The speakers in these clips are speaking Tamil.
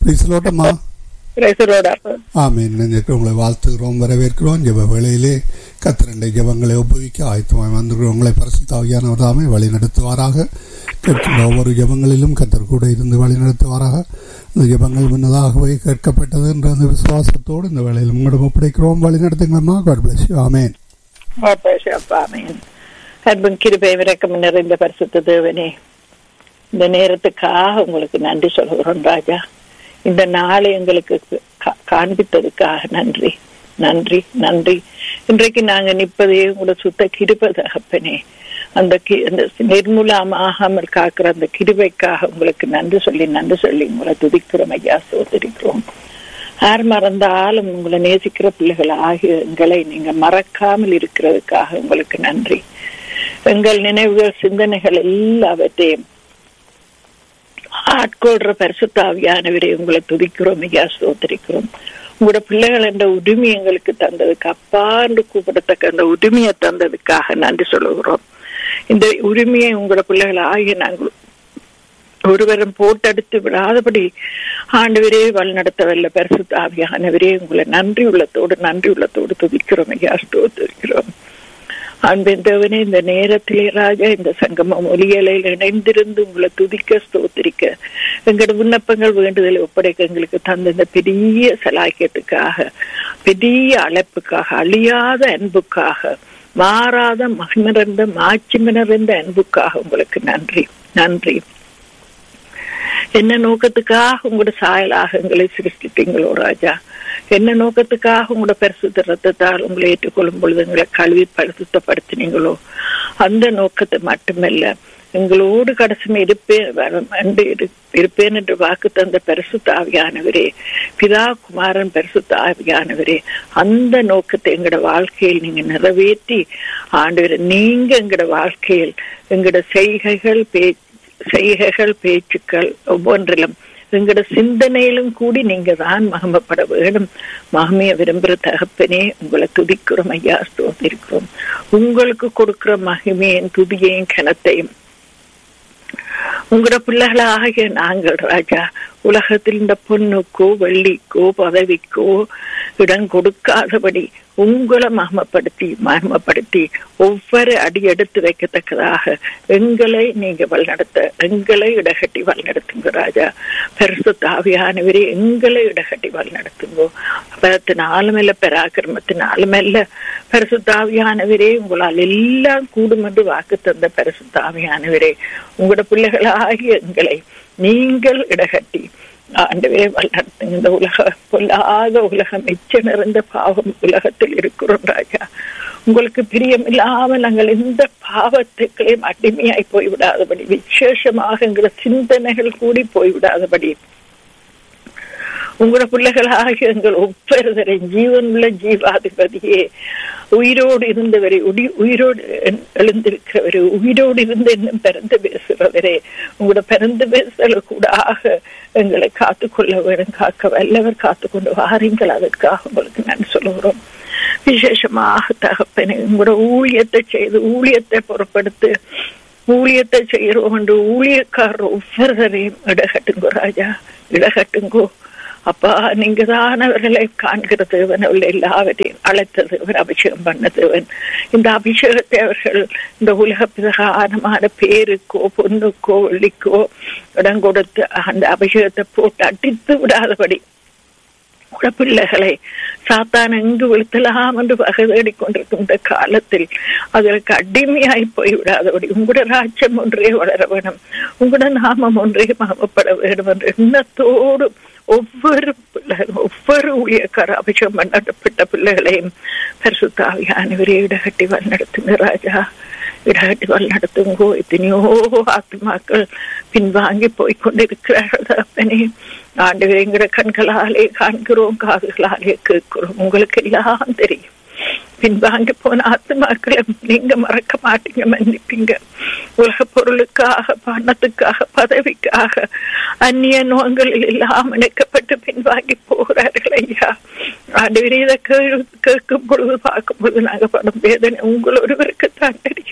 பேசலோட்டம்மா பிரேசரோட ஆமீன் நினைக்கிறோம் உங்களை வாழ்த்துகிறோம் வரவேற்கிறோம் ஜெப வேளையிலே கத்திரண்டை ஜெபங்களை ஒப்புவிக்க ஆயத்தமாய் வந்திருக்கிறோம் உங்களை பரிசுத்தாவியானவர் தாமே வழி நடத்துவாராக கேட்கின்ற ஒவ்வொரு ஜெபங்களிலும் கத்தர் கூட இருந்து வழி நடத்துவாராக இந்த ஜெபங்கள் முன்னதாகவே கேட்கப்பட்டது என்ற அந்த விசுவாசத்தோடு இந்த வேளையில் உங்களிடம் ஒப்படைக்கிறோம் வழி நடத்துங்களம்மா காட் பிளஸ் ஆமேன் ஆமேன் அன்பும் கிருபை விரக்கம் நிறைந்த பரிசுத்த தேவனே இந்த நேரத்துக்காக உங்களுக்கு நன்றி சொல்கிறோம் ராஜா இந்த நாளை எங்களுக்கு கா- காண்பித்ததுக்காக நன்றி நன்றி நன்றி இன்றைக்கு நாங்க நிற்பதே உங்களோட சுத்த கிருபை தகப்பனே அந்த கி- அந்த நிர்மூலமாகாமல் காக்கிற அந்த கிருபைக்காக உங்களுக்கு நன்றி சொல்லி நன்றி சொல்லி உங்களை துதிக்கிறோம் ஐயா சோதரிக்கிறோம் யார் மறந்தாலும் உங்களை நேசிக்கிற பிள்ளைகள் ஆகிய எங்களை நீங்க மறக்காமல் இருக்கிறதுக்காக உங்களுக்கு நன்றி எங்கள் நினைவுகள் சிந்தனைகள் எல்லாவற்றையும் ஆட்கொள்ற பரிசுத்தாவியானவரை உங்களை துதிக்கிறோம் ஐயா சோதரிக்கிறோம் உங்களோட பிள்ளைகள் என்ற உரிமை எங்களுக்கு தந்ததுக்கு அப்பாண்டு கூப்பிடத்தக்க அந்த உரிமையை தந்ததுக்காக நன்றி சொல்லுகிறோம் இந்த உரிமையை உங்களோட பிள்ளைகள் ஆகிய நாங்கள் ஒருவரும் போட்டெடுத்து விடாதபடி ஆண்டவரே வழிநடத்த வல்ல பரிசுத்த ஆவியானவரே உங்களை நன்றி உள்ளத்தோடு நன்றி உள்ளத்தோடு துதிக்கிறோம் ஐயா ஸ்தோத்திருக்கிறோம் அன்பின் தேவனே இந்த நேரத்திலே ராஜா இந்த சங்கமம் ஒலியலையில் இணைந்திருந்து உங்களை துதிக்க ஸ்தோத்திரிக்க எங்களோட விண்ணப்பங்கள் வேண்டுதலை ஒப்படைக்க எங்களுக்கு தந்த இந்த பெரிய சலாக்கியத்துக்காக பெரிய அழைப்புக்காக அழியாத அன்புக்காக மாறாத மகிழ்ந்த மாட்சி நிறைந்த அன்புக்காக உங்களுக்கு நன்றி நன்றி என்ன நோக்கத்துக்காக உங்களோட சாயலாக எங்களை சிருஷ்டித்தீங்களோ ராஜா என்ன நோக்கத்துக்காக உங்களோட பரிசுத்த ரத்தத்தால் உங்களை ஏற்றுக்கொள்ளும் பொழுது எங்களை கழுவி பரிசுத்தப்படுத்தினீங்களோ அந்த நோக்கத்தை மட்டுமல்ல எங்களோடு கடைசி இருப்பேன் வர- வந்து இரு- இருப்பேன் என்று வாக்கு தந்த பரிசுத்த ஆவியானவரே பிதா குமாரன் பரிசுத்த ஆவியானவரே அந்த நோக்கத்தை எங்களோட வாழ்க்கையில் நீங்க நிறைவேற்றி ஆண்டவரே நீங்க எங்களோட வாழ்க்கையில் எங்களோட செய்கைகள் பேச்சு செய்கைகள் பேச்சுக்கள் ஒவ்வொன்றிலும் எங்களோட சிந்தனையிலும் கூடி நீங்க தான் மகமப்பட வேணும் மகமைய விரும்புற தகப்பனே உங்களை துதிக்கிறோம் ஐயா ஸ்தோத்திருக்கிறோம் உங்களுக்கு கொடுக்கிற மகிமையின் துதியையும் கனத்தையும் உங்களோட பிள்ளைகளாகிய நாங்கள் ராஜா உலகத்தில் இந்த பொண்ணுக்கோ வெள்ளிக்கோ பதவிக்கோ இடம் கொடுக்காதபடி உங்களை மகமப்படுத்தி மகமப்படுத்தி ஒவ்வொரு அடி எடுத்து வைக்கத்தக்கதாக எங்களை நீங்க வழிநடத்த எங்களை இடகட்டி வழிநடத்துங்க ராஜா பெருசு தாவியானவரே எங்களை இடகட்டி வழிநடத்துங்கோ பலத்தினாலும் இல்ல பராக்கிரமத்தினாலும் இல்ல பரிசு தாவியானவரே உங்களால் எல்லாம் கூடும் என்று வாக்கு தந்த பரிசு தாவியானவரே உங்களோட பிள்ளைகளாகிய எங்களை நீங்கள் இடகட்டி ஆண்டவே வளர்த்துங்க இந்த உலக பொல்லாத உலகம் எச்ச நிறைந்த பாவம் உலகத்தில் இருக்கிறோம் ராஜா உங்களுக்கு பிரியமில்லாமல் நாங்கள் எந்த பாவத்துக்களையும் அடிமையாய் போய்விடாதபடி விசேஷமாக எங்களை சிந்தனைகள் கூடி போய்விடாதபடி உங்களோட பிள்ளைகளாக எங்கள் ஒவ்வொருவரை ஜீவனுள்ள ஜீவாதிபதியே உயிரோடு இருந்தவரை உடி உயிரோடு எழுந்திருக்கிறவரே உயிரோடு இருந்து இன்னும் பிறந்து பேசுகிறவரே உங்களோட பிறந்து பேசல கூடாக எங்களை காத்துக்கொள்ள வேணும் காக்க வல்லவர் காத்துக்கொண்டு வாரீங்கள் அதற்காக உங்களுக்கு நான் சொல்லுகிறோம் விசேஷமாக தகப்பனே உங்களோட ஊழியத்தை செய்து ஊழியத்தை பொறுப்படுத்து ஊழியத்தை செய்கிறோம் என்று ஊழியக்காரர் ஒவ்வொருவரையும் இடகட்டுங்கோ ராஜா இடகட்டுங்கோ அப்பா நீங்க தான் அவர்களை காண்கிற தேவன் உள்ள எல்லாவற்றையும் அழைத்த தேவன் அபிஷேகம் பண்ண தேவன் இந்த அபிஷேகத்தை அவர்கள் இந்த உலக பிரகாரமான பேருக்கோ பொண்ணுக்கோ வெள்ளிக்கோ இடம் கொடுத்து அந்த அபிஷேகத்தை போட்டு அடித்து விடாதபடி உட பிள்ளைகளை சாத்தான் எங்கு விழுத்தலாம் என்று வகை தேடிக்கொண்டிருக்கும் இந்த காலத்தில் அதற்கு அடிமையாய் போய்விடாதபடி உங்களோட ராஜ்யம் ஒன்றே வளர வேணும் உங்களோட நாமம் ஒன்றே மாமப்பட வேண்டும் என்ற எண்ணத்தோடு ஒவ்வொரு பிள்ளைகள் ஒவ்வொரு ஊழியக்கார அபிஷேகம் பண்ணப்பட்ட பிள்ளைகளையும் பரிசுத்தாவியானவரே இடகட்டி வழிநடத்துங்க ராஜா இடகட்டி வழிநடத்துங்கோ எத்தனையோ ஆத்மாக்கள் பின்வாங்கி போய் கொண்டிருக்கிறார்கள் தகப்பனே ஆண்டு எங்கிற கண்களாலே காண்கிறோம் காதுகளாலே கேட்கிறோம் உங்களுக்கு எல்லாம் தெரியும் பின்வாங்கி போன ஆத்மாக்களை நீங்க மறக்க மாட்டீங்க மன்னிப்பீங்க உலக பொருளுக்காக பணத்துக்காக பதவிக்காக அந்நிய நோங்களில் எல்லாம் இணைக்கப்பட்டு பின்வாங்கி போகிறார்கள் ஐயா ஆண்டு இதை கேட்கும் பொழுது பார்க்கும் பொழுது நாங்க படும் வேதனை உங்கள் ஒருவருக்கு தான் தெரியும்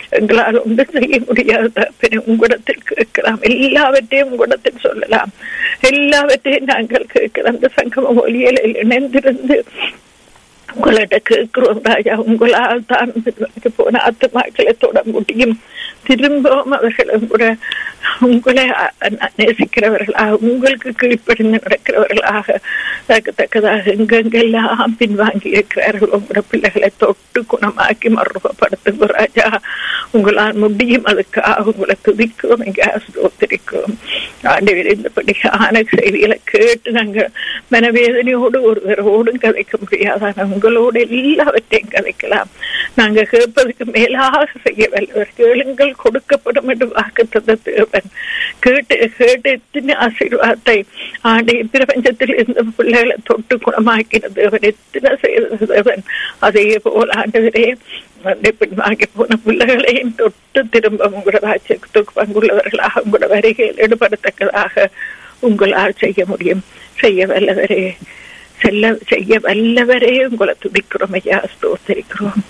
எங்களால் ஒன்றும் செய்ய முடியாது தகப்பனே உங்களிடத்தில் கேட்கலாம் எல்லாவற்றையும் உங்களிடத்தில் சொல்லலாம் எல்லாவற்றையும் நாங்கள் கேட்கிறோம் அந்த சங்கம ஒலியலில் இணைந்திருந்து உங்கள்கிட்ட கேட்கிறோம் ராஜா உங்களால் தான் பின்வாங்கி போன ஆத்துமாக்களை தொட முடியும் திரும்பவும் அவர்களும் கூட உங்களை நேசிக்கிறவர்களாக உங்களுக்கு கீழ்ப்படிந்து நடக்கிறவர்களாக தக்கத்தக்கதாக எங்கெங்கெல்லாம் பின்வாங்கி இருக்கிறார்கள் உங்களோட பிள்ளைகளை தொட்டு குணமாக்கி மறுபடுத்துங்க ராஜா உங்களால் முடியும் அதுக்காக உங்களை துதிக்கிறோம் எங்க ஸ்தோத்திரிக்கிறோம் ஆண்டவர் இந்தபடியான செய்திகளை கேட்டு நாங்கள் மனவேதனையோடு ஒருவரோடும் கதைக்க முடியாதான உங்களோடு எல்லாவற்றையும் கதைக்கலாம் நாங்க கேட்பதற்கு மேலாக செய்ய வல்லவர் கேளுங்கள் கொடுக்கப்படும் என்று வாக்கு தந்த தேவன் கேட்டு கேட்டு எத்தனை ஆசீர்வாதத்தை ஆண்டு பிரபஞ்சத்தில் இருந்த பிள்ளைகளை தொட்டு குணமாக்கின தேவன் எத்தனை செய்த தேவன் அதே போல் ஆண்டவரே பின்வாங்கி போன பிள்ளைகளையும் தொட்டு திரும்ப உங்களோட ராஜ்யத்துக்கு பங்குள்ளவர்களாக உங்களோட வருகையில் ஈடுபடத்தக்கதாக உங்களால் செய்ய முடியும் செய்ய வல்லவரே செல்ல செய்ய வல்லவரே உங்களை துடிக்கிறோம் ஐயா ஸ்தோத்தரிக்கிறோம்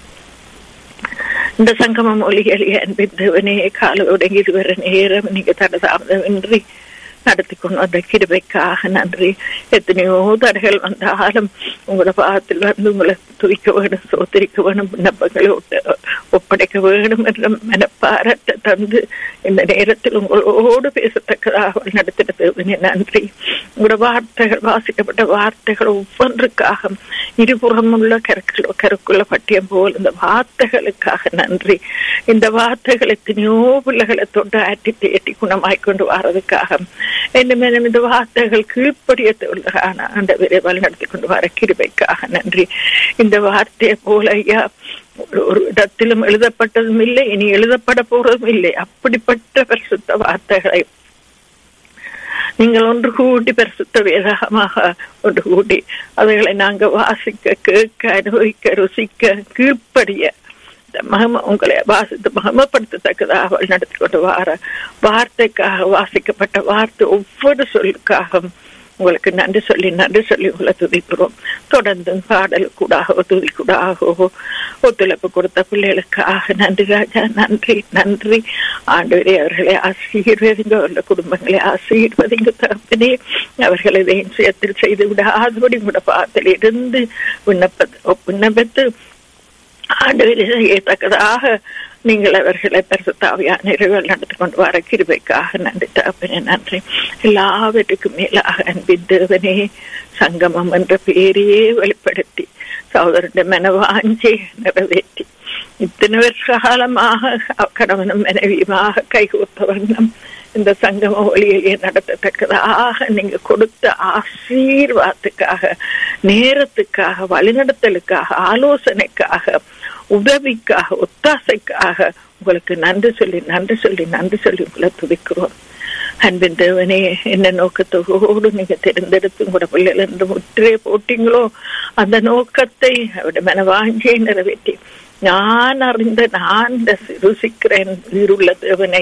இந்த சங்கமம் ஒலிகளிய அன்பின் தேவனே கால உடங்கி இதுவரை நேரம் நீங்க தடதாமதமின்றி நடத்தி கொண்டு வந்த கிருபைக்காக நன்றி எத்தனையோ தடைகள் வந்தாலும் உங்களோட பாகத்தில் வந்து உங்களை துதிக்க வேணும் சோத்தரிக்க வேணும் விண்ணப்பங்களை ஒப்படைக்க வேணும் என்ற மனப்பாரத்தை தந்து இந்த நேரத்தில் உங்களோடு பேசத்தக்கதாக நடத்தின தேவனே நன்றி உங்களோட வார்த்தைகள் வாசிக்கப்பட்ட வார்த்தைகள் ஒவ்வொன்றுக்காக இருபுறம் உள்ள கருக்குள்ள கருக்குள்ள பட்டியம் போல் இந்த வார்த்தைகளுக்காக நன்றி இந்த வார்த்தைகள் எத்தனையோ பிள்ளைகளை தொண்டு ஆட்டி தேட்டி குணமாய் கொண்டு வர்றதுக்காக என்னமேலும் இந்த வார்த்தைகள் கீழ்ப்படிய உள்ளதான அந்த விரைவால் நடத்தி கொண்டு வர கிருபைக்காக நன்றி இந்த வார்த்தையை போல ஐயா ஒரு இடத்திலும் எழுதப்பட்டதும் இல்லை இனி எழுதப்பட போறதும் இல்லை அப்படிப்பட்ட பரிசுத்த வார்த்தைகளை நீங்கள் ஒன்று கூட்டி பரிசுத்த வேதகமாக ஒன்று கூட்டி அவைகளை நாங்க வாசிக்க கேட்க அனுபவிக்க ருசிக்க கீழ்ப்படிய மகம உங்களை வாசித்து மகமப்படுத்தத்தக்கதாக நடத்தி கொண்டு வார வார்த்தைக்காக வாசிக்கப்பட்ட வார்த்தை ஒவ்வொரு சொல்லுக்காகவும் உங்களுக்கு நன்றி சொல்லி நன்றி சொல்லி உங்களை துதிக்கிறோம் தொடர்ந்து பாடலுக்கூடாகவோ துதிக்கூடாகவோ ஒத்துழைப்பு கொடுத்த பிள்ளைகளுக்காக நன்றி ராஜா நன்றி நன்றி ஆண்டவரே அவர்களை ஆசீர்வதிங்க அவர்கள குடும்பங்களை ஆசீர்வதிங்க தகப்பனே அவர்களை சுயத்தில் செய்து விடாதபடி கூட பாத்தில் இருந்து விண்ணப்ப விண்ணப்பித்து ஆண்டவரை செய்யத்தக்கதாக நீங்கள் அவர்களை பரிசுத்தாவியான நிறைவேல் நடத்தி கொண்டு வர கிருபைக்காக நன்றி தகப்பனே நன்றி எல்லாவற்றுக்கும் மேலாக அன்பின் தேவனே சங்கமம் என்ற பெயரையே வெளிப்படுத்தி சகோதரന്റെ மனவாஞ்சி நிறைவேற்றி இத்தனை வருஷ காலமாக கணவனும் மனைவியுமாக கைகோத்த வண்ணம் இந்த சங்கம ஒளியிலே நடத்தத்தக்கதாக நீங்க கொடுத்த ஆசீர்வாதத்துக்காக நேரத்துக்காக வழிநடத்தலுக்காக ஆலோசனைக்காக உதவிக்காக ஒத்தாசைக்காக உங்களுக்கு நன்றி சொல்லி நன்றி சொல்லி நன்றி சொல்லி உங்களை துதிக்கிறோம் அன்பின் தேவனே என்ன நோக்கத்தோடு நீங்க தெரிந்தெடுத்து உங்களோட பிள்ளைகள் இருந்து முற்றே போட்டீங்களோ அந்த நோக்கத்தை அவருடைய மனவாஞ்சியை நிறைவேற்றி நான் அறிந்த நான் ருசிக்கிறேன் உயிருள்ள தேவனை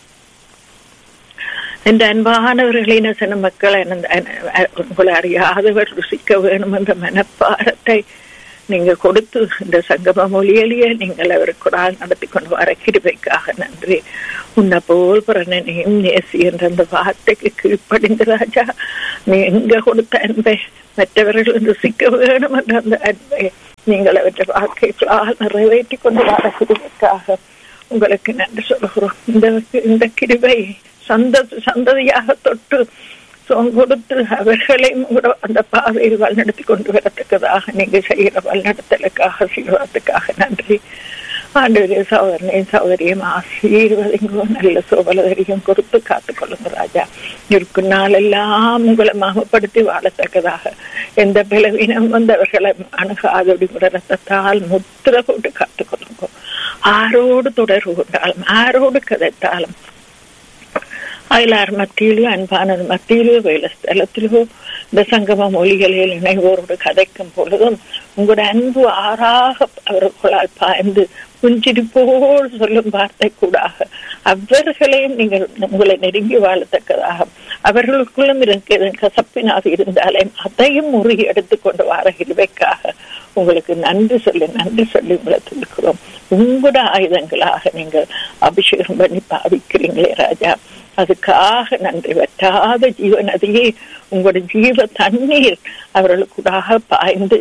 இந்த அன்பானவர்களின் சில மக்கள் உங்களை அறியாதவர் ருசிக்க வேணும் என்ற மனப்பாரத்தை நீங்க கொடுத்து இந்த சங்கம மொழியிலேயே நீங்கள் அவருக்கு நாள் நடத்தி கொண்டு வர கிருபைக்காக நன்றி உன்னை போல் பிறனையும் நேசி என்ற அந்த வார்த்தைக்கு கீழ்ப்படிந்த ராஜா நீ எங்க கொடுத்த அன்பை மற்றவர்கள் ருசிக்க வேணும் என்ற அந்த அன்பை நீங்கள் அவற்றை வாழ்க்கைகளால் நிறைவேற்றி கொண்டு வர கிருபைக்காக உங்களுக்கு நன்றி சொல்கிறோம் இந்த இந்த கிருபை சந்த சந்ததியாக தொட்டு கொடுத்து அவர்களையும் கூட அந்த பாதையில் வழிநடத்தி கொண்டு வரத்தக்கதாக நீங்க செய்கிற வழிநடத்தலுக்காக சீர்வாதத்துக்காக நன்றி ஆண்டவரே சகோதரனையும் சகோதரியும் ஆசீர்வதிங்கோ நல்ல சோபலதரியும் கொடுத்து காத்துக்கொள்ளுங்க ராஜா இருக்கும் நாளெல்லாம் உங்களை மாமப்படுத்தி வாழத்தக்கதாக எந்த பிளவினம் வந்தவர்களை அணுகாதொடி ரத்தத்தால் முத்திர போட்டு காத்துக்கொள்ளுங்க ஆரோடு தொடர்பு கொண்டாலும் ஆரோடு கதைத்தாலும் அயலார் மத்தியிலோ அன்பானது மத்தியிலோ வேலை ஸ்தலத்திலோ இந்த சங்கம மொழிகளில் இணைவோரோடு கதைக்கும் பொழுதும் உங்களோட அன்பு ஆறாக அவர்களால் பாய்ந்து புஞ்சிரிப்போடு சொல்லும் வார்த்தை கூடாக அவர்களையும் நீங்கள் உங்களை நெருங்கி வாழத்தக்கதாக அவர்களுக்குள்ளும் இருக்க கசப்பினாக இருந்தாலே அதையும் முறியெடுத்து கொண்டு வர இருவைக்காக உங்களுக்கு நன்றி சொல்லி நன்றி சொல்லி உங்களை துதிக்கிறோம் உங்களோட ஆயுதங்களாக நீங்கள் அபிஷேகம் பண்ணி பாவிக்கிறீங்களே ராஜா அதுக்காக நன்றி வற்றாத ஜீவ நதியே உங்களோட ஜீவ தண்ணீர் அவர்களுக்குடாக பாய்ந்து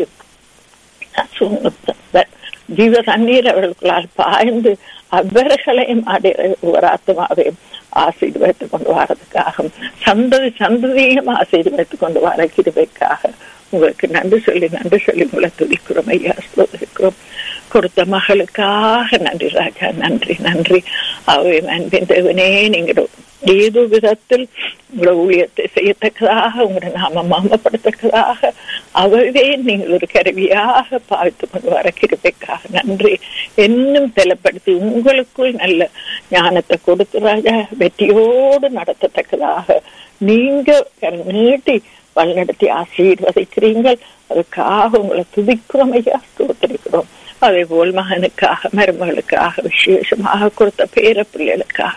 ஜீவ தண்ணீர் அவர்களுக்குள்ளால் பாய்ந்து அவர்களையும் ஒரு ஆத்மாவையும் ஆசீர்வதித்துக் கொண்டு வரதுக்காக சந்ததி சந்ததியும் ஆசீர்வதித்துக் கொண்டு வர கிருபைக்காக உங்களுக்கு நன்றி சொல்லி நன்றி சொல்லி உங்களை துதிக்கிறோம் ஐயா ஸ்தோதிக்கிறோம் கொடுத்த மகளுக்காக நன்றி ராஜா நன்றி நன்றி அவை அன்பின் தேவனே நீங்கள் ஏதோ விதத்தில் உங்களோட ஊழியத்தை செய்யத்தக்கதாக உங்களோட நாம மாமப்படுத்தக்கதாக அவவே நீங்கள் ஒரு கருவியாக பாவித்து கொண்டு வர கிருப்பைக்காக நன்றி இன்னும் பலப்படுத்தி உங்களுக்குள் நல்ல ஞானத்தை கொடுத்து ராஜா வெற்றியோடு நடத்தத்தக்கதாக நீங்க நீட்டி வழிநடத்தி ஆசீர்வதிக்கிறீங்கள் அதுக்காக உங்களை துதிக்கிறோம் ஐயா ஸ்தோத்திரிக்கிறோம் அதே போல் மகனுக்காக மருமகளுக்காக விசேஷமாக கொடுத்த பேர பிள்ளைகளுக்காக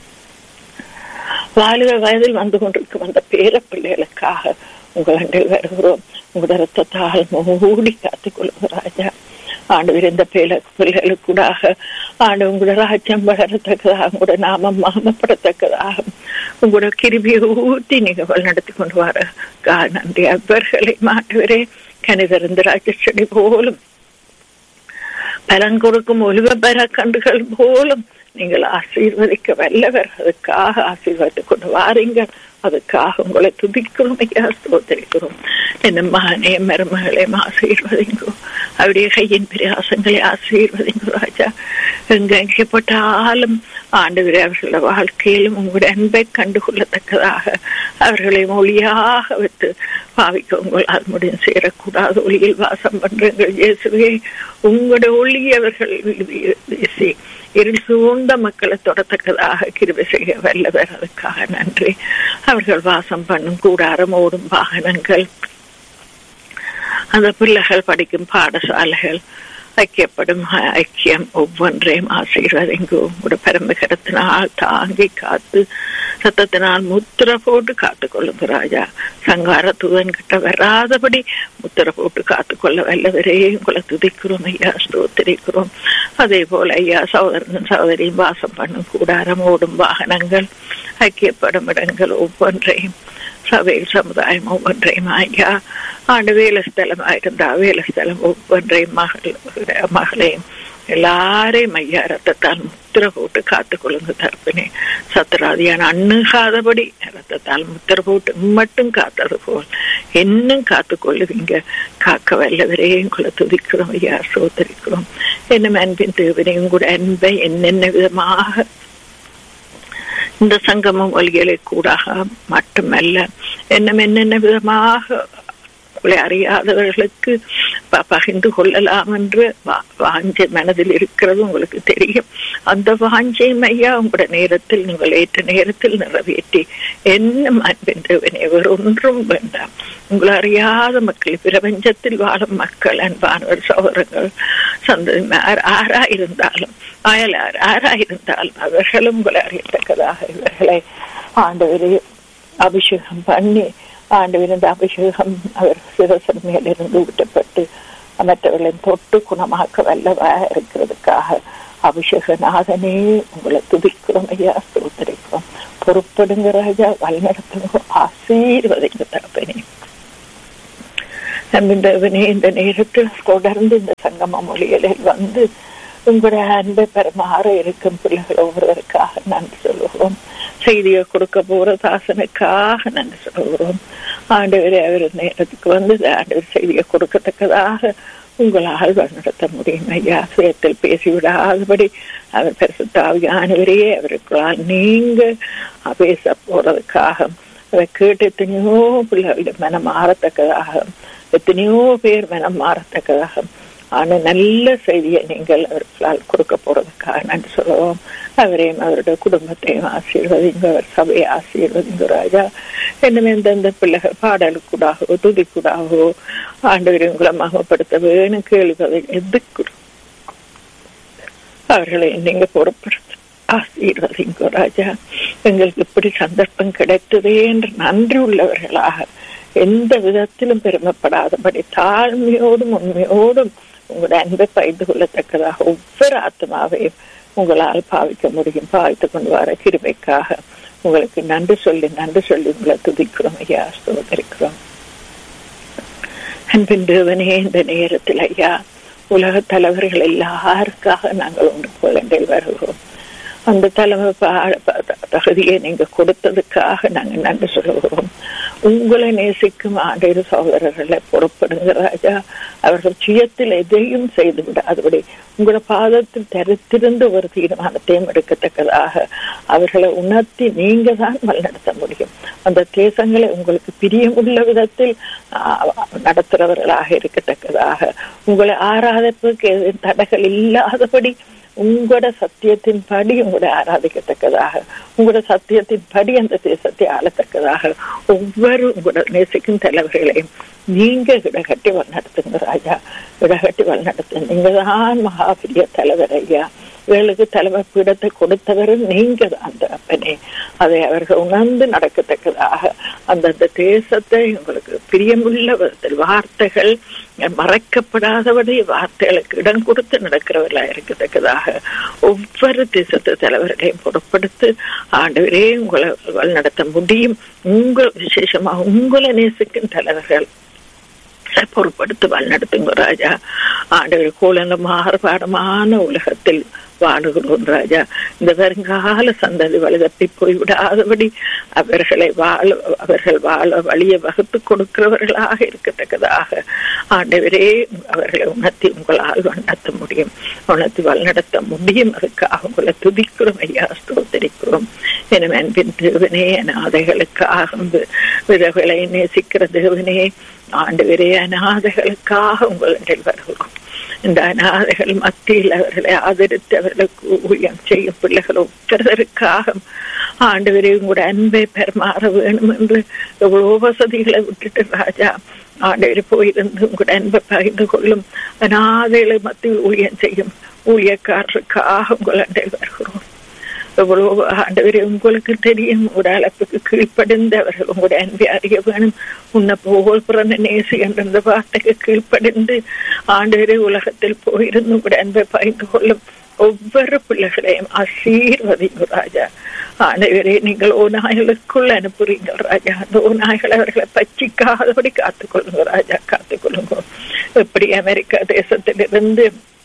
வாலிப வயதில் வந்து கொண்டிருக்கும் அந்த பேர பிள்ளைகளுக்காக உங்கள் வருகிறோம் உங்களோட ரத்தத்தால் மூடி காத்துக் கொள்ளுங்க ராஜா ஆண்டு இருந்த பிள்ளை பிள்ளைகளுக்கூடாக ஆண்டு உங்களோட ராஜ்யம் வளரத்தக்கதாக உங்களோட நாமம் மாமப்படத்தக்கதாக உங்களோட கிருபியை ஊட்டி நீங்க வழிநடத்தி கொண்டு வர நன்றி அவர்களை மாட்டுவரே கணிதறிந்த ராஜஸ்வடி போலும் பலன் கொடுக்கும் ஒலிவ பெற கண்டுகள் போலும் நீங்கள் ஆசீர்வதிக்க வல்லவர் அதுக்காக ஆசீர்வதித்துக் கொண்டு வாரீங்கள் அதுக்காக உங்களை துதிக்கிறோம் ஐயா ஸ்தோத்தரிக்கிறோம் என்ன மகனே மருமகளையும் ஆசீர்வதிங்கோ அவருடைய கையின் பிரயாசங்களை ஆசீர்வதிங்கோ ராஜா எங்க எங்கப்பட்டாலும் ஆண்டவர் அவர்களோட வாழ்க்கையிலும் உங்களுடைய அன்பை கண்டுகொள்ளத்தக்கதாக அவர்களை மொழியாக வைத்து பாவிக்க உங்களால் முடியும் சேரக்கூடாது ஒளியில் வாசம் பண்றீங்கள் இயேசுவே உங்களோட ஒளி அவர்கள் வீசி இருள் சூழ்ந்த மக்களை தொடத்தக்கதாக கிருபை செய்ய வல்லவர் அதுக்காக நன்றி அவர்கள் வாசம் பண்ணும் கூடாரம் ஓடும் வாகனங்கள் அந்த பிள்ளைகள் படிக்கும் பாடசாலைகள் ஐக்கியப்படும் ஐக்கியம் ஒவ்வொன்றையும் ஆசீர்வதிங்கோ உங்களோட பரமகரத்தினால் தாங்கி காத்து சத்தத்தினால் முத்திர போட்டு காத்துக்கொள்ளுங்க ராஜா சங்கார தூதன் கிட்ட வராதபடி முத்திர போட்டு காத்துக்கொள்ள வல்லவரே உங்களை துதிக்கிறோம் ஐயா ஸ்தோத்திரிக்கிறோம் அதே போல ஐயா சகோதரன் சகோதரியும் வாசம் பண்ணும் கூடாரம் ஓடும் வாகனங்கள் ஐக்கியப்படும் இடங்கள் ஒவ்வொன்றையும் சபையில் சமுதாயம் ஒவ்வொன்றையும் ஐயா ஆண்டு வேலை ஸ்தலம் இருந்தா வேலை ஸ்தலம் ஒவ்வொன்றையும் மகள் மகளையும் எல்லாரையும் ஐயா ரத்தத்தால் முத்திர போட்டு காத்துக்கொள்ளுங்க தரப்பினே சத்திராதியான அண்ணுகாதபடி ரத்தத்தால் முத்திர போட்டு மட்டும் காத்தது போல் இன்னும் காத்துக்கொள்ளுவீங்க காக்க வல்லவரே உங்களை துதிக்கிறோம் ஐயா சோதரிக்கிறோம் என்ன அன்பின் தேவனை உங்களோட அன்பை என்னென்ன விதமாக இந்த சங்கமம் ஒலிகளை கூடாக மட்டுமல்ல என்னம் என்னென்ன விதமாக உங்களை அறியாதவர்களுக்கு பகிர்ந்து கொள்ளலாம் என்று வாஞ்சை மனதில் இருக்கிறது உங்களுக்கு தெரியும் அந்த வாஞ்சையும் ஐயா உங்களோட நேரத்தில் நீங்கள் ஏற்ற நேரத்தில் நிறைவேற்றி என்ன அன்பென்றவனே வேறொன்றும் வேண்டாம் உங்களை அறியாத மக்கள் பிரபஞ்சத்தில் வாழும் மக்கள் அன்பானவர் சகோதரங்கள் சந்ததி ஆறா இருந்தாலும் அயலார் ஆறா இருந்தாலும் அவர்களும் உங்களை அறியத்தக்கதாக இவர்களை ஆண்டவரே அபிஷேகம் பண்ணி ஆண்டவர் இந்த அபிஷேகம் அவர் சிவசன் மேலிருந்து விட்டப்பட்டு மற்றவர்களின் தொட்டு குணமாக்க வல்லவா இருக்கிறதுக்காக அபிஷேகநாதனே உங்களை துதிக்கிறோம் ஐயா ஸ்தோத்தரிக்கிறோம் பொறுப்படுங்க ராஜா வழிநடத்துங்க ஆசீர்வதிங்க தரப்பனே நம்பிந்தவனே இந்த நேரத்தில் தொடர்ந்து இந்த சங்கம மொழிகளில் வந்து உங்களுடைய அன்பை பெருமாற இருக்கும் பிள்ளைகள் ஒவ்வொருவருக்காக நன்றி சொல்லுகிறோம் செய்தியை கொடுக்க போற தாசனுக்காக நன்றி சொல்லுகிறோம் ஆண்டவர் அவர் நேரத்துக்கு வந்து ஆண்டவர் செய்தியை கொடுக்கத்தக்கதாக உங்களால் வழிநடத்த முடியும் ஐயா சுயத்தில் பேசிவிடாதபடி அவர் பெருசுத்தாவியானவரே அவருக்குள்ளால் நீங்க பேச போறதுக்காக அதை கேட்டு எத்தனையோ பிள்ளைகளுடைய மனம் மாறத்தக்கதாக எத்தனையோ பேர் மனம் மாறத்தக்கதாக ஆனா நல்ல செய்தியை நீங்கள் அவர்களால் கொடுக்க போறதுக்காக நன்றி சொல்லுவோம் அவரையும் அவருடைய குடும்பத்தையும் ஆசீர்வதிங்க அவர் சபையை ஆசீர்வதிங்க ராஜா இன்னும் எந்தெந்த பிள்ளைகள் பாடலுக்கூடாகவோ துதிக்கூடாகவோ ஆண்டவரை உங்களை மகப்படுத்த வேணும் கேள்வி எதுக்கு அவர்களை நீங்க பொறுப்படுத்த ஆசீர்வதிங்க ராஜா எங்களுக்கு இப்படி சந்தர்ப்பம் கிடைத்ததே என்று நன்றி உள்ளவர்களாக எந்த விதத்திலும் பெருமைப்படாதபடி தாழ்மையோடும் உண்மையோடும் உங்களுடைய அன்பை பகிர்ந்து கொள்ளத்தக்கதாக ஒவ்வொரு ஆத்மாவையும் உங்களால் பாவிக்க முடியும் பாவித்து கொண்டு வர கிருபைக்காக உங்களுக்கு நன்றி சொல்லி நன்றி சொல்லி உங்களை துதிக்கிறோம் ஐயா ஸ்தோதரிக்கிறோம் அன்பின் தேவனே இந்த நேரத்தில் ஐயா உலக தலைவர்கள் எல்லாருக்காக நாங்கள் ஒன்று குழந்தைகள் வருகிறோம் அந்த தலைமை தகுதியை நீங்க கொடுத்ததுக்காக நாங்க நன்றி சொல்லுகிறோம் உங்களை நேசிக்கும் ஆண்டேறு சகோதரர்களை புறப்படுங்க ராஜா அவர்கள் சுயத்தில் எதையும் செய்து விடாதபடி உங்களோட பாதத்தில் தரித்திருந்து ஒரு தீர்மானத்தையும் எடுக்கத்தக்கதாக அவர்களை உணர்த்தி நீங்க தான் வழிநடத்த முடியும் அந்த தேசங்களை உங்களுக்கு பிரியமுள்ள விதத்தில் நடத்துறவர்களாக இருக்கத்தக்கதாக உங்களை ஆராதப்புக்கு தடைகள் இல்லாதபடி உங்களோட சத்தியத்தின் படி உங்களை ஆராதிக்கத்தக்கதாக உங்களோட சத்தியத்தின் படி அந்த தேசத்தை ஆளத்தக்கதாக ஒவ்வொரு உங்களோட நேசிக்கும் தலைவர்களையும் நீங்க இடகட்டி வழிநடத்துங்க ராஜா இடகட்டி வழிநடத்து நீங்க தான் மகாபிரிய தலைவர் ஐயா இவர்களுக்கு தலைமை பீடத்தை கொடுத்தவரும் நீங்க தான் அப்பனே அதை அவர்கள் உணர்ந்து நடக்கத்தக்கதாக அந்தந்த தேசத்தை உங்களுக்கு பிரியமுள்ள விதத்தில் வார்த்தைகள் மறைக்கப்படாதபடி வார்த்தைகளுக்கு இடம் கொடுத்து நடக்கிறவர்களா இருக்கத்தக்கதாக ஒவ்வொரு தேசத்து தலைவர்களையும் பொருட்படுத்து ஆண்டவரே உங்களை வழிநடத்த முடியும் உங்கள் விசேஷமா உங்களை நேசிக்கும் தலைவர்கள் பொறுப்படுத்து வழிநடத்துங்க ராஜா ஆண்டவர் கோலந்த மாறுபாடமான உலகத்தில் வாழுகிறோம் ராஜா இந்த வருங்கால சந்ததி வலுதப்பி போய்விடாதபடி அவர்களை வாழ அவர்கள் வாழ வழியை வகுத்து கொடுக்கிறவர்களாக இருக்கத்தக்கதாக ஆண்டவரே அவர்களை உணர்த்தி உங்களால் வழிநடத்த முடியும் உணர்த்தி வழிநடத்த முடியும் அதுக்காக உங்களை துதிக்கிறோம் ஐயா ஸ்தோத்தரிக்கிறோம் என அன்பின் தேவனே அநாதைகளுக்காக விதவைகளை நேசிக்கிற தேவனே ஆண்டவரே அநாதைகளுக்காக உங்களிடம் வருகிறோம் இந்த அநாதைகள் மத்தியில் அவர்களை ஆதரித்து அவர்களுக்கு ஊழியம் செய்யும் பிள்ளைகள் ஒவ்வொருவருக்காக ஆண்டவரே உங்களோட அன்பை பெருமாற வேணும் என்று எவ்வளோ வசதிகளை விட்டுட்டு ராஜா ஆண்டவர் போயிருந்து உங்களோட அன்பை பகிர்ந்து கொள்ளும் அநாதைகளை மத்தியில் ஊழியம் செய்யும் ஊழியக்காரருக்காக உங்களை வருகிறோம் எவ்வளவு ஆண்டவரே உங்களுக்கு தெரியும் ஒரு அளப்புக்கு கீழ்ப்படிந்து அவர்கள் உங்களுடைய அன்பை அறிய வேணும் உன்னை போல் பிறந்த நேசி என்ற அந்த வார்த்தைக்கு கீழ்ப்படிந்து ஆண்டவரே உலகத்தில் போயிருந்து உங்களுடைய அன்பை பகிர்ந்து கொள்ளும் ஒவ்வொரு பிள்ளைகளையும் ஆசீர்வதிங்க ராஜா ஆண்டவரே நீங்கள் ஓநாய்களுக்குள் அனுப்புறீங்க ராஜா அந்த ஓநாய்கள் அவர்களை பச்சிக்காதபடி காத்துக்கொள்ளுங்க ராஜா காத்துக்கொள்ளுங்க எப்படி அமெரிக்கா தேசத்திலிருந்து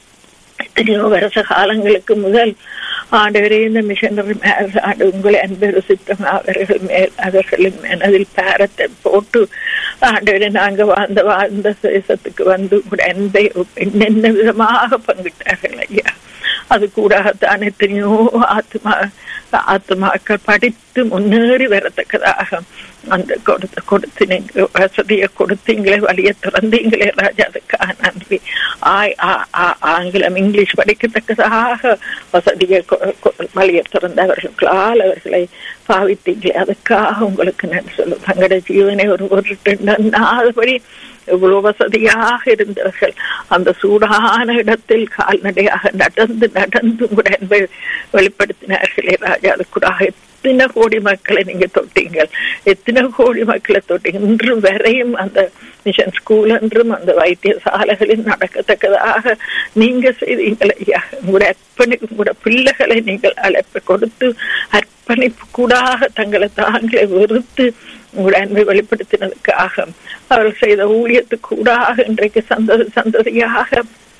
எத்தனையோ வருஷ காலங்களுக்கு முதல் ஆண்டவரே இந்த மிஷனரி ஆண்டு உங்களை அன்பு ருசித்தம் அவர்கள் மேல் அவர்களின் மனதில் பாரத்தை போட்டு ஆண்டவரே நாங்க வாழ்ந்த வாழ்ந்த தேசத்துக்கு வந்து உங்களுடைய அன்பை என்னென்ன விதமாக பங்கிட்டார்கள் ஐயா அது கூடத்தான் எத்தனையோ ஆத்மா ஆத்மாக்கள் படித்து முன்னேறி வரத்தக்கதாக அந்த கொடுத்த கொடுத்து வசதியை கொடுத்தீங்களே வழிய திறந்தீங்களே ராஜா அதுக்காக நன்றி ஆய் ஆங்கிலம் இங்கிலீஷ் படிக்கத்தக்கதாக வசதியை வழிய திறந்தவர்களுக்களால் அவர்களை பாவித்தீங்களே அதுக்காக உங்களுக்கு நன்றி சொல்லும் தங்களுடைய ஜீவனை ஒரு ஒரு நாதபடி எவ்வளவு வசதியாக இருந்தவர்கள் அந்த சூடான இடத்தில் கால்நடையாக நடந்து நடந்து கூட அன்பை வெளிப்படுத்தினார்களே ராஜா அது கூட எத்தனை கோடி மக்களை நீங்க தொட்டீங்கள் எத்தனை கோடி மக்களை தொட்டீங்க இன்றும் வரையும் அந்த மிஷன் ஸ்கூல் என்றும் அந்த வைத்தியசாலைகளில் நடக்கத்தக்கதாக நீங்க செய்தீங்கள் ஐயா உங்களுடைய அர்ப்பணிப்பு கூட பிள்ளைகளை நீங்கள் அழைப்பு கொடுத்து அர்ப்பணிப்பு கூடாக தங்களை தாங்களே வெறுத்து உங்களுடைய அன்பை வெளிப்படுத்தினதுக்காக அவர்கள் செய்த ஊழியத்துக்கு கூடாக இன்றைக்கு சந்ததி சந்ததியாக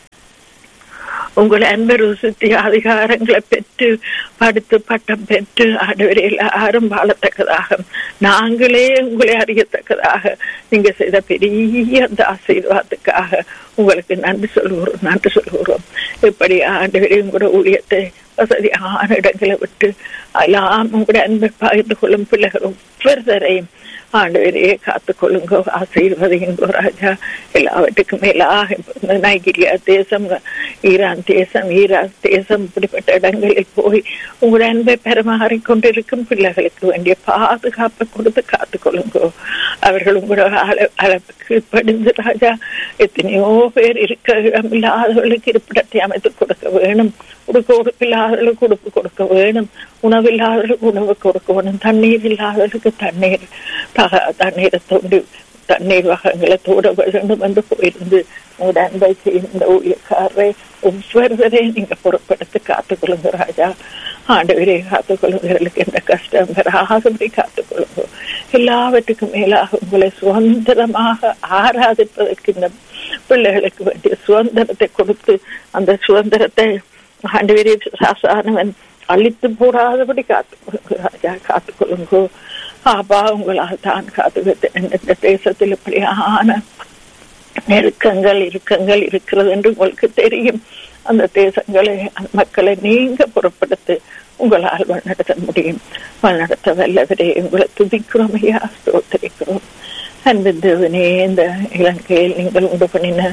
உங்களை அன்பை ருசித்தி அதிகாரங்களை பெற்று படுத்து பட்டம் பெற்று ஆண்டவரை எல்லாரும் வாழத்தக்கதாக நாங்களே உங்களை அறியத்தக்கதாக நீங்க செய்த பெரிய அந்த ஆசீர்வாதத்துக்காக உங்களுக்கு நன்றி சொல்லுகிறோம் நன்றி சொல்லுகிறோம் இப்படி ஆண்டவரே உங்களோட ஊழியத்தை வசதியான இடங்களை விட்டு எல்லாம் உங்களுடைய அன்பை பகிர்ந்து கொள்ளும் பிள்ளைகள் ஒவ்வொருத்தரையும் ஆண்டவரையே காத்துக்கொள்ளுங்க ஆசீர்வதிங்க ராஜா எல்லாவற்றுக்கும் மேலாக நைகீரியா தேசம் ஈரான் தேசம் ஈராக் தேசம் இப்படிப்பட்ட இடங்களில் போய் உங்களுடைய அன்பை பெறமாறி கொண்டிருக்கும் பிள்ளைகளுக்கு வேண்டிய பாதுகாப்பை கொடுத்து காத்துக்கொள்ளுங்க அவர்கள் உங்களோட அளவுக்கு படிந்து ராஜா எத்தனையோ பேர் இருக்க இடமில்லாதவர்களுக்கு இருப்பிடத்தை அமைத்து கொடுக்க வேணும் உடுக்க உடுப்பில்லாதவர்களுக்கு உடுப்பு கொடுக்க வேணும் உணவில்லாதவர்களுக்கு உணவு கொடுக்க வேணும் தண்ணீர் இல்லாதவர்களுக்கு தண்ணீர் தண்ணீரை தோண்டி தண்ணீர் வகங்களை தோட வேண்டும் என்று போயிருந்து உங்களோட அன்பை செய்த ஊழியக்காரரை ஒவ்வொருவரையும் நீங்க பொறுப்படுத்தி காத்துக்கொள்ளுங்க ராஜா ஆண்டவரே காத்துக்கொள்ளுங்களுக்கு எந்த கஷ்டம் வராதபடி காத்துக்கொள்ளுங்க எல்லாவற்றுக்கும் மேலாக உங்களை சுதந்திரமாக ஆராதிப்பதற்கு இந்த பிள்ளைகளுக்கு வேண்டிய சுதந்திரத்தை கொடுத்து அந்த சுதந்திரத்தை ஆண்டவரே சாசானவன் அழித்து போடாதபடி காத்துக்கொள்ளுங்க ராஜா காத்துக்கொள்ளுங்கோ ஆபா உங்களால் தான் காத்து இந்த தேசத்தில் இப்படியான நெருக்கங்கள் இறுக்கங்கள் இருக்கிறது என்று உங்களுக்கு தெரியும் அந்த தேசங்களை அந்த மக்களை நீங்க புறப்படுத்து உங்களால் வழிநடத்த முடியும் வழிநடத்த வல்லவரே உங்களை துதிக்கிறோம் ஐயா ஸ்தோத்தரிக்கிறோம் அன்பு தேவனே இந்த இலங்கையில் நீங்கள் உண்டு பண்ணின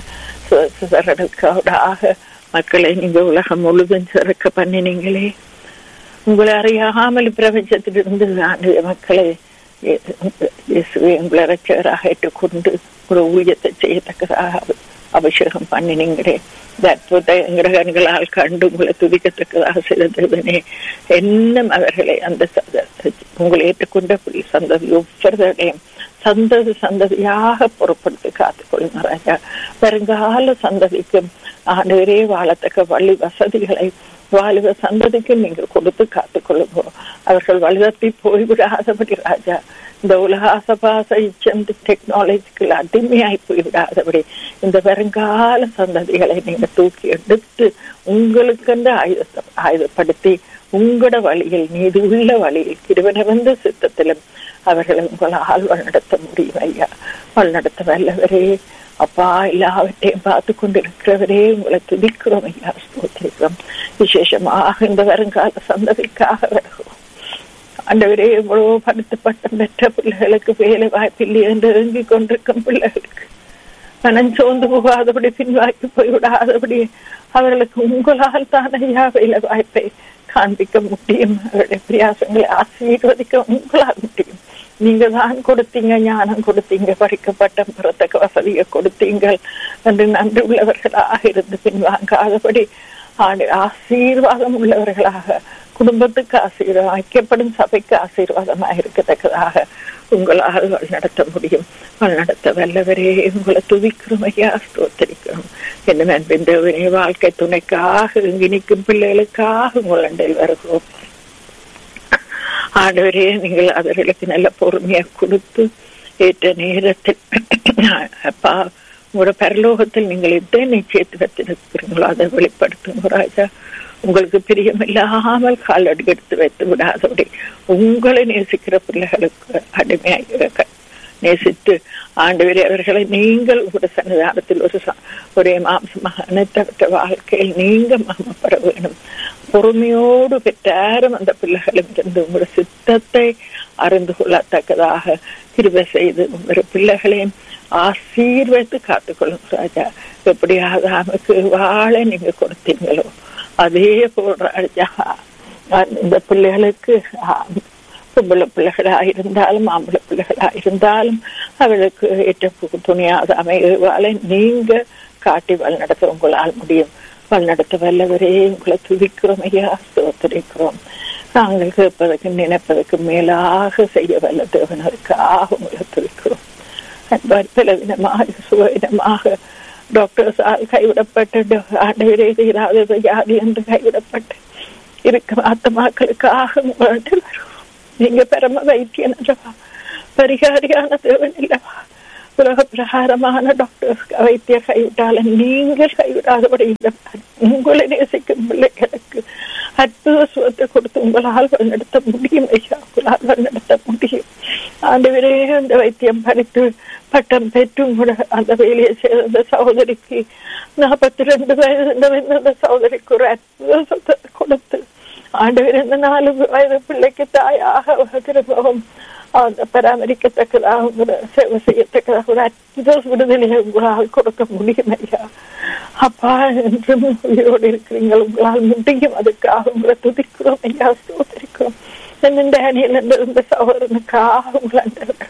சரடுக்காக மக்களை நீங்க உலகம் முழுதும் சிறக்க பண்ணினீங்களே உங்களை அறியாமல் பிரபஞ்சத்திலிருந்து ஆண்டு மக்களை இயேசுவை உங்களை ரட்சகராக ஏற்றுக்கொண்டு ஒரு ஊழியத்தை செய்யத்தக்கதாக அபிஷேகம் பண்ணினீங்களே இந்த அற்புத கிரகங்களால் கண்டு உங்களை துதிக்கத்தக்கதாக செய்த தேவனே இன்னும் அவர்களை அந்த உங்களை ஏற்றுக்கொண்ட சந்ததி ஒவ்வொருவரையும் சந்ததி சந்ததியாக பொறுப்படுத்தி காத்துக்கொள்ளுங்க ராஜா வருங்கால சந்ததிக்கும் ஆண்டவரே வாழத்தக்க வழி வசதிகளை வாலிப சந்ததிக்கு நீங்கள் கொடுத்து காத்துக்கொள்ளுங்க அவர்கள் வலுவத்தி போய்விடாதபடி ராஜா இந்த உலக ஆசபாச இச்சம் டெக்னாலஜிக்கு அடிமையாய் போய்விடாதபடி இந்த வருங்கால சந்ததிகளை நீங்க தூக்கி எடுத்து உங்களுக்கென்று ஆயுத ஆயுதப்படுத்தி உங்களோட வழியில் நீதி உள்ள வழியில் கிருவனவந்த சித்தத்திலும் அவர்களை உங்களால் வழிநடத்த முடியும் ஐயா வழிநடத்த வல்லவரே அப்பா எல்லாவற்றையும் பார்த்து கொண்டிருக்கிறவரே உங்களை துதிக்கிறோம் ஐயா ஸ்தோத்திரிக்கிறோம் விசேஷமாக இந்த வருங்கால சந்ததிக்காக வருகிறோம் ஆண்டவரே எவ்வளவு படித்து பட்டம் பெற்ற பிள்ளைகளுக்கு வேலை வாய்ப்பில்லை என்று இறங்கிக் கொண்டிருக்கும் பிள்ளைகளுக்கு மனம் சோர்ந்து போகாதபடி பின்வாக்கி போய்விடாதபடி அவர்களுக்கு உங்களால் தான் ஐயா வேலை வாய்ப்பை காண்பிக்க முடியும் அவருடைய பிரியாசங்களை ஆசீர்வதிக்க உங்களால் முடியும் நீங்க தான் கொடுத்தீங்க ஞானம் கொடுத்தீங்க படிக்கப்பட்ட பிறத்தக்க வசதியை கொடுத்தீங்கள் என்று நன்றி உள்ளவர்களாக இருந்து பின்வாங்காதபடி ஆண்டு ஆசீர்வாதம் உள்ளவர்களாக குடும்பத்துக்கு ஆசீர்வாதம் ஐக்கியப்படும் சபைக்கு ஆசீர்வாதமாக இருக்கத்தக்கதாக உங்களால் வழிநடத்த முடியும் வழிநடத்த வல்லவரே உங்களை துதிக்கிறோம் ஐயா ஸ்தோத்தரிக்கிறோம் என்ன நண்பின் தேவனே வாழ்க்கை துணைக்காக இங்கு நிற்கும் பிள்ளைகளுக்காக உங்கள் வருகிறோம் ஆண்டவரே நீங்கள் அவர்களுக்கு நல்ல பொறுமையை கொடுத்து ஏற்ற நேரத்தில் அப்பா உங்களோட பரலோகத்தில் நீங்கள் எந்த நிச்சயத்தை வைத்திருக்கிறீங்களோ அதை வெளிப்படுத்துங்க ராஜா உங்களுக்கு பிரியமில்லாமல் காலடி எடுத்து வைத்து விடாதபடி உங்களை நேசிக்கிற பிள்ளைகளுக்கு அடிமையாக நேசித்து ஆண்டவரே அவர்களை நீங்கள் ஒரு சன்னிதானத்தில் ஒரு ஒரே மாம்சமாக அனைத்தவற்ற வாழ்க்கையில் நீங்க மாமப்பட வேணும் பொறுமையோடு பெற்றாரும் அந்த பிள்ளைகளும் இருந்து உங்களோட சித்தத்தை அறிந்து கொள்ளத்தக்கதாக கிருப செய்து உங்களோட பிள்ளைகளையும் ஆசீர்வதித்து காத்துக்கொள்ளும் ராஜா எப்படியாவது நமக்கு வாழ நீங்க கொடுத்தீங்களோ அதே போல் ராஜா இந்த பிள்ளைகளுக்கு பொம்பளை பிள்ளைகளா இருந்தாலும் ஆம்பளை பிள்ளைகளா இருந்தாலும் அவளுக்கு ஏற்ற துணியாத அமைவால நீங்க காட்டி வழிநடத்த உங்களால் முடியும் வழிநடத்த வல்லவரே உங்களை துதிக்கிறோம் ஐயா சோத்தரிக்கிறோம் நாங்கள் கேட்பதற்கு நினைப்பதற்கு மேலாக செய்ய வல்ல தேவனருக்காக உங்களை துதிக்கிறோம் பலவிதமாக சுகவிதமாக டாக்டர்ஸால் கைவிடப்பட்டு ஆண்டவரே தீராத வியாதி என்று கைவிடப்பட்டு இருக்கும் ஆத்மாக்களுக்காக உங்களிடம் வரும் நீங்க பரம வைத்தியன் அல்லவா பரிகாரியான தேவன் இல்லவா உலக பிரகாரமான டாக்டர்ஸ் வைத்திய கைவிட்டாலும் நீங்கள் கைவிடாதபடி உங்களை நேசிக்கும் பிள்ளைகளுக்கு அற்புத சுகத்தை கொடுத்து உங்களால் வழிநடத்த முடியும் ஐயா உங்களால் வழிநடத்த முடியும் ஆண்டவரே அந்த வைத்தியம் படித்து பட்டம் பெற்று கூட அந்த வேலையை செய்த அந்த சகோதரிக்கு நாற்பத்தி ரெண்டு வயது அந்த சகோதரிக்கு ஒரு அற்புத சுகத்தை கொடுத்து ஆண்டவர் இந்த நாலு வயது பிள்ளைக்கு தாயாக திரும்பவும் பராமரிக்கத்தக்கதாக சேவை செய்யத்தக்கதாக ஒரு அற்புத விடுதலையை உங்களால் கொடுக்க முடியும் ஐயா அப்பா என்றும் உயிரோடு இருக்கிறீங்க உங்களால் முடியும் அதுக்காக உங்களை துதிக்கிறோம் ஐயா சோதரிக்கிறோம் என்னென்ன அணியில் இருந்த சகோதரனுக்காக உங்களை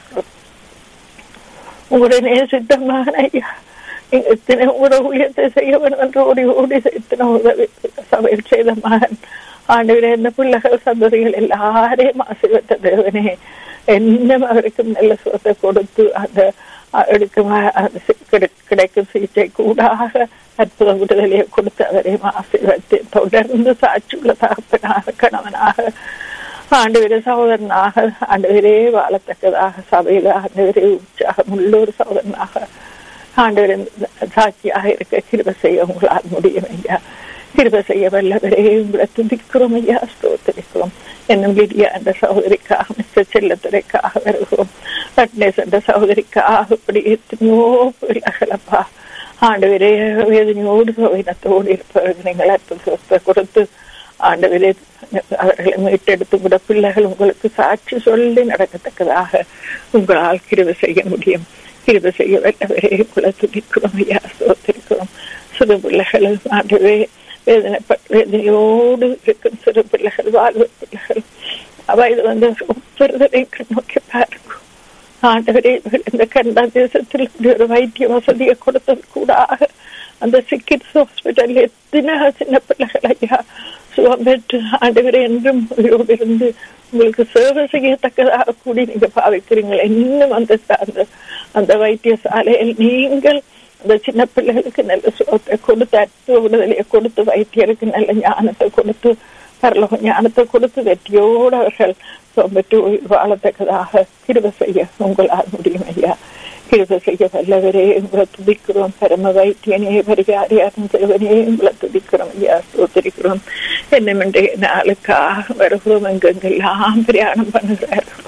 உங்களுடைய நேசித்தமான ஐயா இத்தனை உங்களோட ஊழியத்தை செய்ய வேண்டும் என்று ஓடி ஓடி இத்தனை உதவி சபையில் செய்த மகன் ஆண்டவரே இந்த பிள்ளைகள் சந்ததிகள் எல்லாரையும் ஆசீர்வத்த தேவனே இன்னும் அவருக்கு நல்ல சுகத்தை கொடுத்து அந்த அஹ், எடுக்கும் அஹ், சி- கிடை- கிடைக்கும் சிகிச்சை கூடாக அற்புத விடுதலையை கொடுத்து அவரையும் ஆசீர்வதித்து தொடர்ந்து சாட்சியுள்ள தகப்பனாக கணவனாக ஆண்டவரே சகோதரனாக ஆண்டவரே வாழத்தக்கதாக சபையில ஆண்டவரே உற்சாகம் உள்ள ஒரு சகோதரனாக ஆண்டவரே சாட்சியாக இருக்க கிருப செய்ய உங்களால் முடியும் ஐயா கிருப செய்ய வல்லவரே உங்களை துதிக்கிறோம் ஐயா ஸ்தோத்திரிக்கிறோம் என்னும் லிடியா என்ற சகோதரிக்காக மிஸ்டர் செல்லத்துறைக்காக வருகிறோம் ரட்னேஸ் என்ற சகோதரிக்காக இப்படி எத்தனையோ பிள்ளைகளப்பா ஆண்டவரே வேதனையோடு சோதனத்தோடு இருப்பவர்கள் நீங்கள் அற்புதத்தை கொடுத்து ஆண்டவரே அவர்களை மீட்டெடுத்து கூட பிள்ளைகள் உங்களுக்கு சாட்சி சொல்லி நடக்கத்தக்கதாக உங்களால் கிருப செய்ய முடியும் கிருப செய்ய வல்லவரே உங்களை துடிக்கிறோம் ஐயா சோத்திருக்கிறோம் சிறு பிள்ளைகள் ஆண்டவே வேதனை வேதனையோடு இருக்கும் சிறு பிள்ளைகள் வாழ்வு பிள்ளைகள் வயது வந்து ஒவ்வொருவரையும் நோக்கி பாருங்க ஆண்டவரே இந்த கனடா தேசத்தில் இப்படி ஒரு வைத்திய வசதியை கொடுத்தது கூடாக அந்த சிக்கிட்ஸ் ஹாஸ்பிட்டல் எத்தனை சின்ன பிள்ளைகள் ஐயா சுகம் பெற்று ஆண்டவரே என்றும் உயிரோடு இருந்து உங்களுக்கு சேவை செய்யத்தக்கதாக கூடி நீங்க பாவிக்கிறீங்கள் இன்னும் அந்த அந்த அந்த வைத்தியசாலையில் நீங்கள் அந்த சின்ன பிள்ளைகளுக்கு நல்ல சுகத்தை கொடுத்து அற்புத விடுதலையை கொடுத்து வைத்தியருக்கு நல்ல ஞானத்தை கொடுத்து பரலோக ஞானத்தை கொடுத்து வெற்றியோடு அவர்கள் பெற்று வாழத்தக்கதாக கிருப செய்ய உங்களால் முடியும் ஐயா கிருப செய்ய வல்லவரே உங்களை துதிக்கிறோம் பரம வைத்தியனே பரிகாரியாரும் தேவனே உங்களை துதிக்கிறோம் ஐயா ஸ்தோத்திரிக்கிறோம் என்னமென்றே நாளுக்காக வருகிறோம் எங்கெங்கெல்லாம் பிரயாணம் பண்ணுகிறார்களோ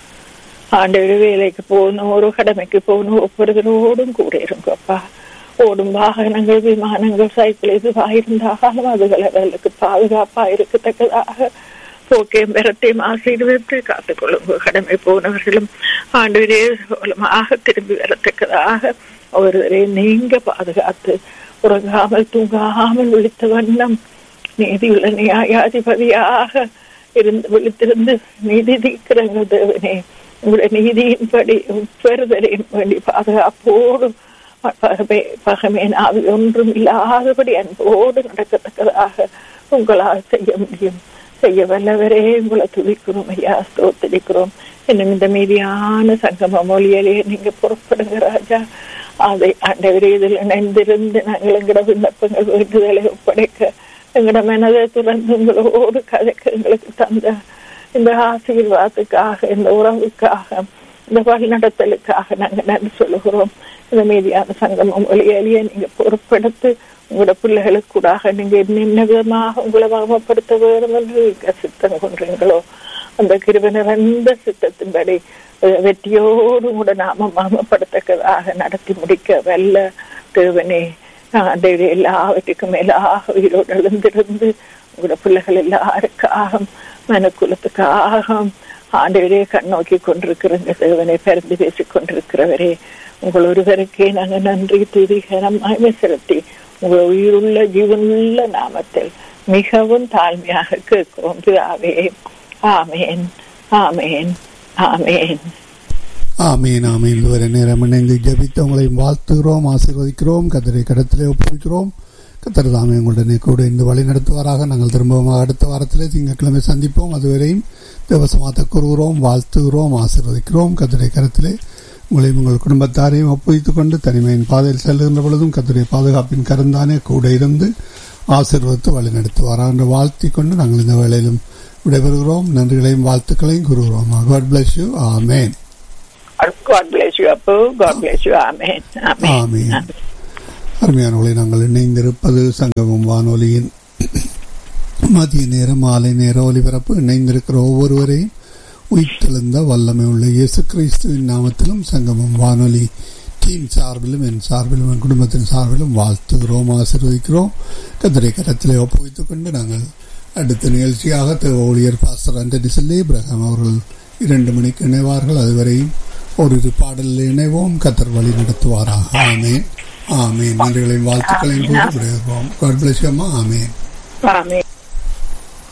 ஆண்டவர் வேலைக்கு போகணும் ஒரு கடமைக்கு போகணும் ஒவ்வொருவரோடும் கூட இருங்கப்பா ஓடும் வாகனங்கள் விமானங்கள் சைக்கிள் எதுவாக இருந்தாலும் அதுகள் அவர்களுக்கு பாதுகாப்பா இருக்கத்தக்கதாக போக்கையும் பெறத்தையும் ஆசீர்வதித்து காத்துக்கொள்ளுங்க கடமை போனவர்களும் ஆண்டவரே மூலமாக திரும்பி வரத்தக்கதாக ஒருவரை நீங்க பாதுகாத்து உறங்காமல் தூங்காமல் விழித்த வண்ணம் நீதியுள்ள நியாயாதிபதியாக இருந்து விழித்திருந்து நீதி தீக்கிறங்க தேவனே உங்களுடைய நீதியின்படி பெறுதலையும் வேண்டி பாதுகாப்போடு பகமே பகமே நாவி ஒன்றும் இல்லாதபடி அன்போடு நடக்கத்தக்கதாக உங்களால் செய்ய முடியும் செய்ய வல்லவரே உங்களை துதிக்கிறோம் ஐயா ஸ்தோத்திரிக்கிறோம் இன்னும் இந்த மீதியான சங்கம மொழியிலே நீங்க புறப்படுங்க ராஜா அதை ஆண்டவரே இதில் இணைந்திருந்து நாங்கள் எங்கட விண்ணப்பங்கள் வேண்டுதலை ஒப்படைக்க எங்கட மனதை துறந்து உங்களோடு கதைக்க எங்களுக்கு தந்த இந்த ஆசீர்வாதத்துக்காக இந்த உறவுக்காக இந்த வழிநடத்தலுக்காக நாங்கள் நன்றி சொல்லுகிறோம் இந்த மீதியான சங்கமம் ஒளியலிய நீங்க பொறுப்படுத்து உங்களோட பிள்ளைகளுக்கு கூடாக நீங்க என்ன விதமாக உங்களை மகமப்படுத்த வேண்டும் என்று சித்தம் கொன்றீங்களோ அந்த கிருப நிறைந்த சித்தத்தின்படி வெற்றியோடு உங்களோட நாம மகமப்படுத்தக்கதாக நடத்தி முடிக்க வல்ல தேவனே அந்த எல்லாவற்றுக்கும் மேலாக உயிரோடு எழுந்திருந்து உங்களோட பிள்ளைகள் எல்லாருக்காக மனக்குலத்துக்காக ஆண்டவரே கண்ணோக்கி கொண்டிருக்கிற தேவனை பிறந்து பேசிக் கொண்டிருக்கிறவரே உங்கள் ஒருவருக்கே நாங்கள் நன்றி துதிகரமாக செலுத்தி உங்கள் உயிருள்ள ஜீவனுள்ள நாமத்தில் மிகவும் தாழ்மையாக கேட்கிறோம் பிதாவே ஆமேன் ஆமேன் ஆமேன் ஆமீன் ஆமீன் இதுவரை நேரம் இணைந்து ஜபித்து உங்களையும் வாழ்த்துகிறோம் ஆசீர்வதிக்கிறோம் கதிரை கடத்திலே ஒப்புவிக்கிறோம் கத்தர் தாமே உங்களுடனே கூட இந்த வழி நடத்துவாராக நாங்கள் திரும்பவும் அடுத்த வாரத்திலே திங்கட்கிழமை சந்திப்போம் அதுவரையும் தேவசமாத்த கூறுகிறோம் வாழ்த்துகிறோம் ஆசீர்வதிக்கிறோம் கதிரை கரத்திலே உங்களையும் உங்கள் குடும்பத்தாரையும் ஒப்புவித்துக் கொண்டு தனிமையின் பாதையில் செல்கின்ற பொழுதும் கத்துடைய பாதுகாப்பின் கருந்தானே கூட இருந்து ஆசீர்வதித்து வழி நடத்துவாராக என்று வாழ்த்தி கொண்டு நாங்கள் இந்த வேளையிலும் விடைபெறுகிறோம் நன்றிகளையும் வாழ்த்துக்களையும் கூறுகிறோம் God bless you amen God bless you, Apu. God bless you. Amen. Amen. ஆமீன் அருமையானவர்களை நாங்கள் இணைந்திருப்பது சங்கமம் வானொலியின் மதிய நேர மாலை நேர ஒலிபரப்பு இணைந்திருக்கிற ஒவ்வொருவரையும் உயிர்த்தெழுந்த வல்லமை உள்ள இயேசு கிறிஸ்துவின் நாமத்திலும் சங்கமம் வானொலி டீம் சார்பிலும் என் சார்பிலும் என் குடும்பத்தின் சார்பிலும் வாழ்த்துகிறோம் ஆசீர்வதிக்கிறோம் கத்திரை கரத்திலே ஒப்புவித்துக் கொண்டு நாங்கள் அடுத்த நிகழ்ச்சியாக தேவ ஊழியர் பாஸ்டர் அண்டனி செல்லி இப்ரஹாம் அவர்கள் இரண்டு மணிக்கு இணைவார்கள் அதுவரையும் ஒரு இரு பாடலில் இணைவோம் கத்தர் வழி நடத்துவாராக ஆமேன் ஆமேன் நன்றிகளையும் வாழ்த்துக்களையும் கூறி விடுகிறோம் God bless you, அம்மா ஆமேன் Amen.